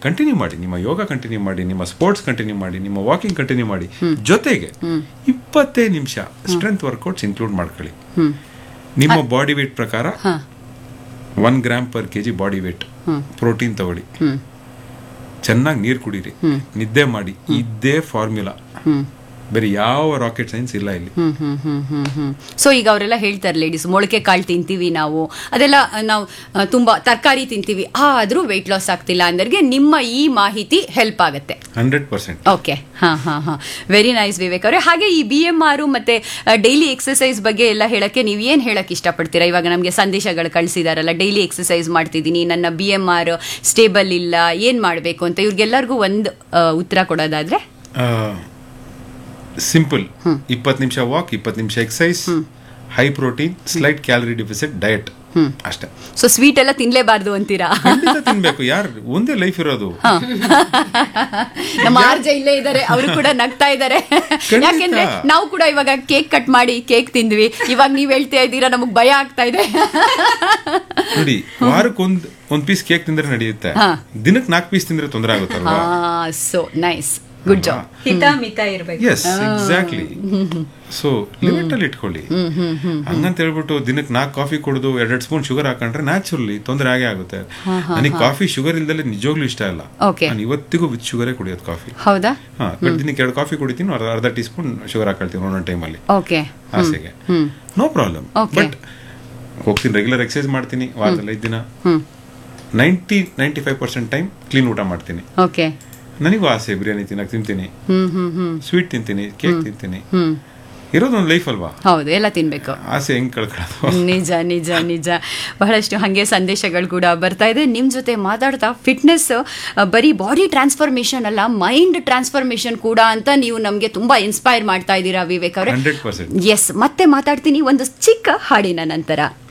Continue ಮಾಡಿ ನಿಮ್ಮ ಯೋಗ continue ಮಾಡಿ ನಿಮ್ಮ ಸ್ಪೋರ್ಟ್ಸ್ ಕಂಟಿನ್ಯೂ ಮಾಡಿ ನಿಮ್ಮ ವಾಕಿಂಗ್ ಕಂಟಿನ್ಯೂ ಮಾಡಿ ಜೊತೆಗೆ ಇಪ್ಪತ್ತೈದು ನಿಮಿಷ ಸ್ಟ್ರೆಂತ್ ವರ್ಕೌಟ್ಸ್ ಇನ್ಕ್ಲೂಡ್ ಮಾಡ್ಕೊಳ್ಳಿ ನಿಮ್ಮ ಬಾಡಿ ವೇಟ್ ಪ್ರಕಾರ ಹಾ one gram per K G body weight protein ತಗೊಳ್ಳಿ ಹ್ಮ್ ಚೆನ್ನಾಗಿ ನೀರು ಕುಡೀರಿ ನಿದ್ದೆ ಮಾಡಿ ಇದ್ದೇ ಫಾರ್ಮ್ಯುಲಾ ಹ್ಮ್ ಬೇರೆ ಯಾವ ರಾಕೆಟ್ ಸೈನ್ಸ್ ಇಲ್ಲ ಇಲ್ಲಿ ಹ್ಮ್ ಹ್ಮ್ ಹ್ಮ್ ಹ್ಮ್ ಹ್ಮ್ ಸೊ ಈಗ ಅವರೆಲ್ಲ ಹೇಳ್ತಾರೆ ಲೇಡೀಸ್ ಮೊಳಕೆ ಕಾಳು ತಿಂತೀವಿ ನಾವು ಅದೆಲ್ಲ ಆ, ನಾವು ಆ, ತುಂಬಾ ತರಕಾರಿ ತಿಂತೀವಿ ಆದ್ರೂ ವೆಯ್ಟ್ ಲಾಸ್ ಆಗ್ತಿಲ್ಲ ಅಂದರ್ಗೆ ನಿಮ್ಮ ಈ ಮಾಹಿತಿ ಹೆಲ್ಪ್ ಆಗುತ್ತೆ ಹಂಡ್ರೆಡ್ ಪರ್ಸೆಂಟ್ ಓಕೆ ಹಾ ಹಾ ಹಾ ವೆರಿ ನೈಸ್ ವಿವೇಕ್ ಅವರೇ ಹಾಗೆ ಈ ಬಿ ಎಂ ಆರ್ ಮತ್ತೆ ಡೈಲಿ ಎಕ್ಸಸೈಸ್ ಬಗ್ಗೆ ಎಲ್ಲ ಹೇಳಕ್ಕೆ ನೀವು ಏನು ಹೇಳಕ್ ಇಷ್ಟಪಡ್ತೀರಾ ಇವಾಗ ನಮಗೆ ಸಂದೇಶಗಳು ಕಳಿಸಿದಾರಲ್ಲ ಡೈಲಿ ಎಕ್ಸಸೈಸ್ ಮಾಡ್ತಿದ್ದೀನಿ ನನ್ನ ಬಿ ಎಂ ಆರ್ ಸ್ಟೇಬಲ್ ಇಲ್ಲ ಏನ್ ಮಾಡಬೇಕು ಅಂತ ಇವ್ರಿಗೆಲ್ಲರಿಗೂ ಒಂದು ಉತ್ತರ ಕೊಡೋದಾದ್ರೆ ಸಿಂಪಲ್ ಇಪ್ಪತ್ತು ನಿಮಿಷ ವಾಕ್ ಇಪ್ಪತ್ತು ನಿಮಿಷ exercise high protein slight calorie deficit diet ಅಷ್ಟೇ ಸೊ ಸ್ವೀಟ್ ಎಲ್ಲ ತಿನ್ಲೇಬಾರ್ದು ಅಂತೀರಾ ಖಂಡಿತ ತಿನ್ಬೇಕು ಯಾರು ಒಂದೇ ಲೈಫ್ ಇರೋದು ನಮ್ಮ ಆರ್ಜ ಇಲ್ಲೇ ಇದ್ದಾರೆ ಅವರು ಕೂಡ ನಗ್ತಾ ಇದ್ದಾರೆ ಖಂಡಿತ. ಯಾಕೆಂದ್ರೆ ನಾವು ಕೂಡ ಇವಾಗ ಕೇಕ್ ಕಟ್ ಮಾಡಿ ಕೇಕ್ ತಿಂದ್ವಿ ಇವಾಗ ನೀವ್ ಹೇಳ್ತಾ ಇದ್ದೀರಾ ನಮಗ್ ಭಯ ಆಗ್ತಾ ಇದೆ ನೋಡಿ ವಾರಕ್ಕೆ ಒಂದ್ ಒಂದ್ ಪೀಸ್ ಕೇಕ್ ತಿಂದ್ರೆ ನಡೆಯುತ್ತೆ ಹಾ. ದಿನಕ್ಕೆ ನಾಲ್ಕು ಪೀಸ್ ತಿಂದ್ರೆ ತೊಂದರೆ ಆಗುತ್ತಲ್ವಾ ಸೊ ನೈಸ್ ಗುಡ್ ಜಾಬ್ ಹಿತ ಮಿತ ಇರ್ಬೇಕು ಎಸ್ ಎಕ್ಸಾಕ್ಟ್ಲಿ ಸೊ ಲಿಮಿಟ್ ಅಲ್ಲಿ ಇಟ್ಕೊಳ್ಳಿ ಹಂಗಂತ ಹೇಳ್ಬಿಟ್ಟು ದಿನಕ್ಕೆ ನಾಲ್ಕು ಕಾಫಿ ಕುಡಿದು ಎರಡೆರಡು ಸ್ಪೂನ್ ಶುಗರ್ ಹಾಕೊಂಡ್ರೆ ನ್ಯಾಚುರಲಿ ತೊಂದರೆ ಆಗೇ ಆಗುತ್ತೆ ನನಗೆ ಕಾಫಿ ಶುಗರ್ ಇಲ್ದಲೆ ನಿಜವಾಗ್ಲೂ ಇಷ್ಟ ಇಲ್ಲ Okay. ನಾನು ಇವತ್ತಿಗೂ ವಿತ್ ಶುಗರೇ ಕುಡಿಯೋದು ಕಾಫಿ ಹೌದಾ ಹಾ ಬಟ್ ದಿನಕ್ಕೆ ಎರಡು ಕಾಫಿ ಕುಡಿತೀನಿ ಅರ್ಧ ಅರ್ಧ ಟೀ ಸ್ಪೂನ್ ಶುಗರ್ ಹಾಕೊಳ್ತೀನಿ ಒಂದೊಂದು ಟೈಮಲ್ಲಿ ಓಕೆ ಆಸೆಗೆ ನೋ ಪ್ರಾಬ್ಲಮ್ Okay. ಬಟ್ ಹೋಗ್ತೀನಿ ರೆಗ್ಯುಲರ್ ಎಕ್ಸರ್ಸೈಸ್ ಮಾಡ್ತೀನಿ ವಾರದಲ್ಲಿ ಐದು ದಿನ ಹ್ಮ್ ninety ninety five percent time clean ಊಟ ಮಾಡ್ತೀನಿ ಓಕೆ ನನಗೂ ಆಸೆ ಬಿರಿಯಾನಿ ತಿನ್ನಕ್ ತಿಂತೀನಿ ಹ್ಮ್ ಹ್ಮ್ ಹ್ಮ್ ಸ್ವೀಟ್ ತಿಂತೀನಿ ಕೇಕ್ ತಿಂತೀನಿ ಹ್ಮ್ ಇರೋದೊಂದು ಲೈಫ್ ಅಲ್ವಾ ಹೌದು ಎಲ್ಲ ತಿನ್ಬೇಕು ಆಸೆ ಹೆಂಗ್ ಕಳ್ಕೊಳ್ಳೋದು ನಿಜ ನಿಜ ನಿಜ ಬಹಳಷ್ಟು ಹಾಗೆ ಸಂದೇಶಗಳು ಕೂಡ ಬರ್ತಾ ಇದೆ ನಿಮ್ಮ ಜೊತೆ ಮಾತಾಡ್ತಾ ಫಿಟ್ನೆಸ್ ಬರೀ ಬಾಡಿ ಟ್ರಾನ್ಸ್ಫಾರ್ಮೇಶನ್ ಅಲ್ಲ ಮೈಂಡ್ ಟ್ರಾನ್ಸ್ಫಾರ್ಮೇಶನ್ ಕೂಡ ಅಂತ ನೀವು ನಮಗೆ ತುಂಬಾ ಇನ್ಸ್ಪೈರ್ ಮಾಡ್ತಾ ಇದ್ದೀರಾ ವಿವೇಕ್ ಅವರೇ ಹಂಡ್ರೆಡ್ ಪರ್ಸೆಂಟ್ ಎಸ್ ಮತ್ತೆ ಮಾತಾಡ್ತೀನಿ ಒಂದು ಚಿಕ್ಕ ಹಾಡಿನ ನಂತರ